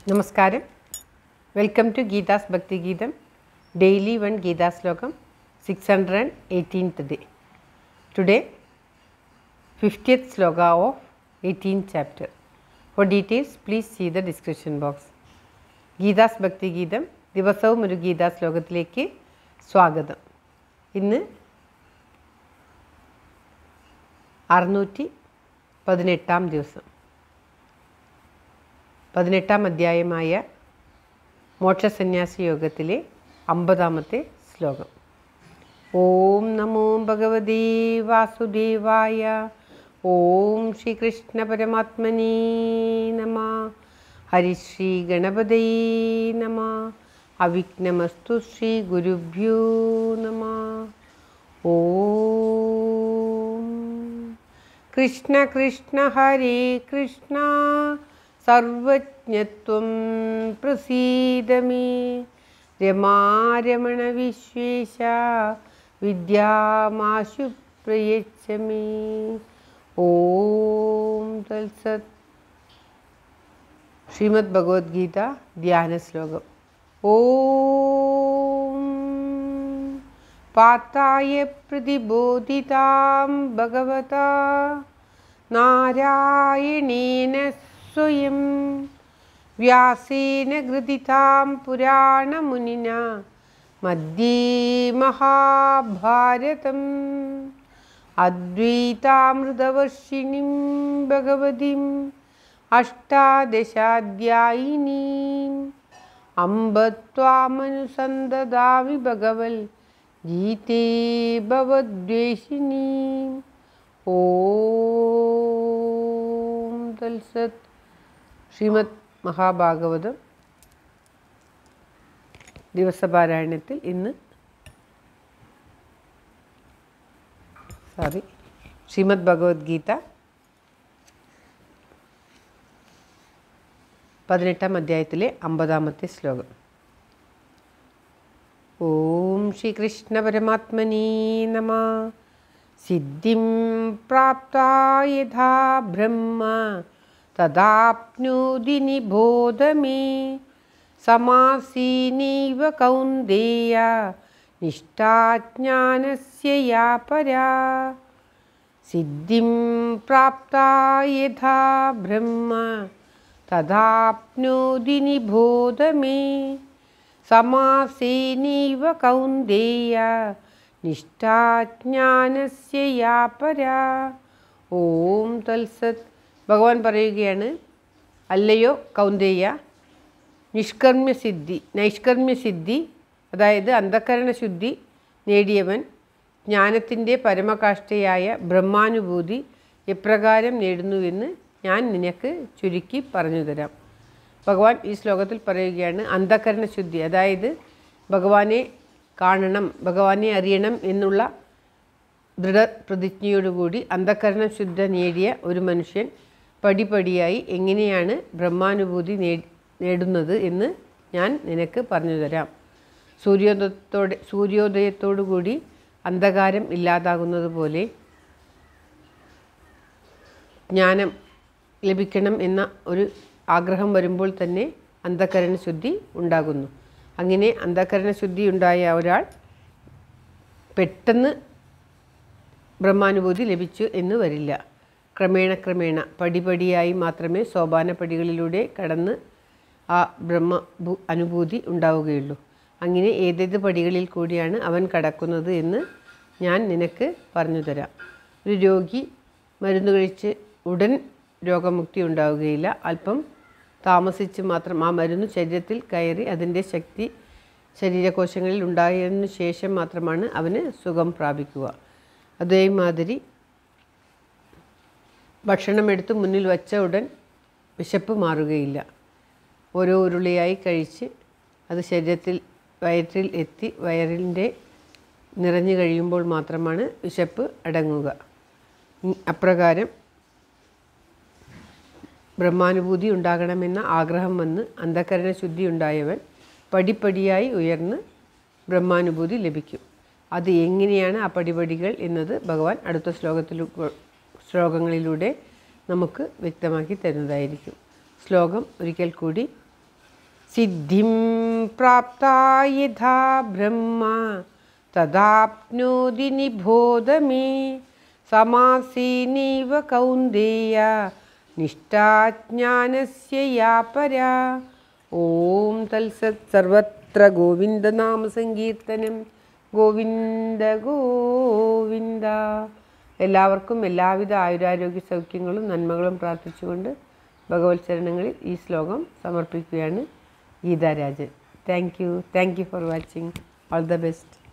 നമസ്കാരം welcome to Geetha's Bhaktigeetham daily one Gita ശ്ലോകം six hundred and eighteenth day today fiftieth ശ്ലോക of eighteen chapter four details please see the description box Geetha's Bhaktigeetham ദിവസവും ഒരു ഗീതാ ശ്ലോകത്തിലേക്ക് സ്വാഗതം ഇന്ന് അറുന്നൂറ്റി പതിനെട്ടാം ദിവസം പതിനെട്ടാം അധ്യായമായ മോക്ഷസന്യാസി യോഗത്തിലെ അമ്പതാമത്തെ ശ്ലോകം ഓം നമോ ഭഗവതേ വാസുദേവായ ഓം ശ്രീകൃഷ്ണ പരമാത്മനേ നമ ഹരിശ്രീ ഗണപതേ നമ അവിഘ്നമസ്തു ശ്രീ ഗുരുഭ്യോ നമ ഓം കൃഷ്ണ കൃഷ്ണ ഹരേ കൃഷ്ണ സർവജ്ഞത്വം പ്രസീദ മേ രമാരമണ വിശ്വേശ വിദ്യാമാശു പ്രയച്ഛ മേ ഓം തത്സത് ശ്രീമദ് ഭഗവത്ഗീത ധ്യാന ശ്ലോകം ഓം പാത്തായ പ്രതിബോധിതാം ഭഗവതാ നാരായണേന സ്വയം വ്യാസേന ഗൃതിതാം പുരാണമുനിന മധ്യേ മഹാഭാരതം അദ്വൈതാമൃതവർഷിണിം ഭഗവതിം അഷ്ടാദശാധ്യായിനീം അമ്പ ത്വാമനുസന്തദാമി ഭഗവൽ ഗീതേ ഭവദ്വേഷിണീം ഓം തൽസത് ശ്രീമദ് മഹാഭാഗവതം ദിവസപാരായണത്തിൽ ഇന്ന് സോറി ശ്രീമദ് ഭഗവത്ഗീത പതിനെട്ടാം അധ്യായത്തിലെ അമ്പതാമത്തെ ശ്ലോകം ഓം ശ്രീകൃഷ്ണ പരമാത്മനേ നമ സിദ്ധിം പ്രാപ്ത യഥാ ബ്രഹ്മ തദാപ്നോതി നിബോധ മേ സമാസീനൈവ കൗന്ദേയ നിഷ്ഠാജ്ഞാനസ്യ യാ പരാ സിദ്ധിം പ്രാപ്ത യഥാ ബ്രഹ്മ തദാപ്നോതി നിബോധ മേ സമാസേനൈവ കൗന്ദേയ നിഷ്ഠാജ്ഞാനസ്യ യാ പരാ ഓം തൽസത് ഭഗവാൻ പറയുകയാണ് അല്ലയോ കൗന്ദേയ നിഷ്കർമ്മ്യസിദ്ധി നൈഷ്കർമ്മ്യസിദ്ധി അതായത് അന്ധക്കരണ ശുദ്ധി നേടിയവൻ ജ്ഞാനത്തിൻ്റെ പരമകാഷ്ഠയായ ബ്രഹ്മാനുഭൂതി എപ്രകാരം നേടുന്നുവെന്ന് ഞാൻ നിനക്ക് ചുരുക്കി പറഞ്ഞു തരാം ഭഗവാൻ ഈ ശ്ലോകത്തിൽ പറയുകയാണ് അന്ധക്കരണ ശുദ്ധി അതായത് ഭഗവാനെ കാണണം ഭഗവാനെ അറിയണം എന്നുള്ള ദൃഢപ്രതിജ്ഞയോടുകൂടി അന്ധക്കരണ ശുദ്ധ നേടിയ ഒരു മനുഷ്യൻ പടിപടിയായി എങ്ങനെയാണ് ബ്രഹ്മാനുഭൂതി നേ നേടുന്നത് എന്ന് ഞാൻ നിനക്ക് പറഞ്ഞു തരാം സൂര്യോദയത്തോടെ സൂര്യോദയത്തോടുകൂടി അന്ധകാരം ഇല്ലാതാകുന്നത് പോലെ ജ്ഞാനം ലഭിക്കണം എന്ന ഒരു ആഗ്രഹം വരുമ്പോൾ തന്നെ അന്ധകരണ ശുദ്ധി ഉണ്ടാകുന്നു അങ്ങനെ അന്ധകരണ ശുദ്ധി ഉണ്ടായ ഒരാൾ പെട്ടെന്ന് ബ്രഹ്മാനുഭൂതി ലഭിച്ചു എന്ന് വരില്ല ക്രമേണ ക്രമേണ പടിപടിയായി മാത്രമേ സോപാന പടികളിലൂടെ കടന്ന് ആ ബ്രഹ്മ ഭൂ- അനുഭൂതി ഉണ്ടാവുകയുള്ളൂ അങ്ങനെ ഏതേത് പടികളിൽ കൂടിയാണ് അവൻ കടക്കുന്നത് എന്ന് ഞാൻ നിനക്ക് പറഞ്ഞു തരാം ഒരു രോഗി മരുന്ന് കഴിച്ച് ഉടൻ രോഗമുക്തി ഉണ്ടാവുകയില്ല അല്പം താമസിച്ച് മാത്രം ആ മരുന്ന് ശരീരത്തിൽ കയറി അതിൻ്റെ ശക്തി ശരീരകോശങ്ങളിൽ ഉണ്ടായതിനു ശേഷം മാത്രമാണ് അവന് സുഖം പ്രാപിക്കുക അതേമാതിരി ഭക്ഷണമെടുത്ത് മുന്നിൽ വച്ച ഉടൻ വിശപ്പ് മാറുകയില്ല ഓരോ ഉരുളിയായി കഴിച്ച് അത് ശരീരത്തിൽ വയറ്റിൽ എത്തി വയറിൻ്റെ നിറഞ്ഞു കഴിയുമ്പോൾ മാത്രമാണ് വിശപ്പ് അടങ്ങുക ഉം, അപ്രകാരം ബ്രഹ്മാനുഭൂതി ഉണ്ടാകണമെന്ന ആഗ്രഹം വന്ന് അന്ധകരണ ശുദ്ധി ഉണ്ടായവൻ പടിപ്പടിയായി ഉയർന്ന് ബ്രഹ്മാനുഭൂതി ലഭിക്കും അത് എങ്ങനെയാണ് ആ പടിപടികൾ എന്നത് ഭഗവാൻ അടുത്ത ശ്ലോകത്തിൽ ശ്ലോകങ്ങളിലൂടെ നമുക്ക് വ്യക്തമാക്കി തരുന്നതായിരിക്കും ശ്ലോകം ഒരിക്കൽ കൂടി സിദ്ധിം പ്രാപ്ത യഥാ ബ്രഹ്മ തദാപ്നോതി നിബോധ മേ സമാസീനൈവ കൗന്ദേയ നിഷ്ഠാജ്ഞാനസ്യ യാ പരാ ഓം തത്സത് സർവത്ര ഗോവിന്ദനാമസങ്കീർത്തനം ഗോവിന്ദ ഗോവിന്ദ എല്ലാവർക്കും എല്ലാവിധ ആയുരാരോഗ്യ സൗഖ്യങ്ങളും നന്മകളും പ്രാർത്ഥിച്ചുകൊണ്ട് ഭഗവത് ചരണങ്ങളിൽ ഈ ശ്ലോകം സമർപ്പിക്കുകയാണ് Geetharajan thank you thank you for watching all the best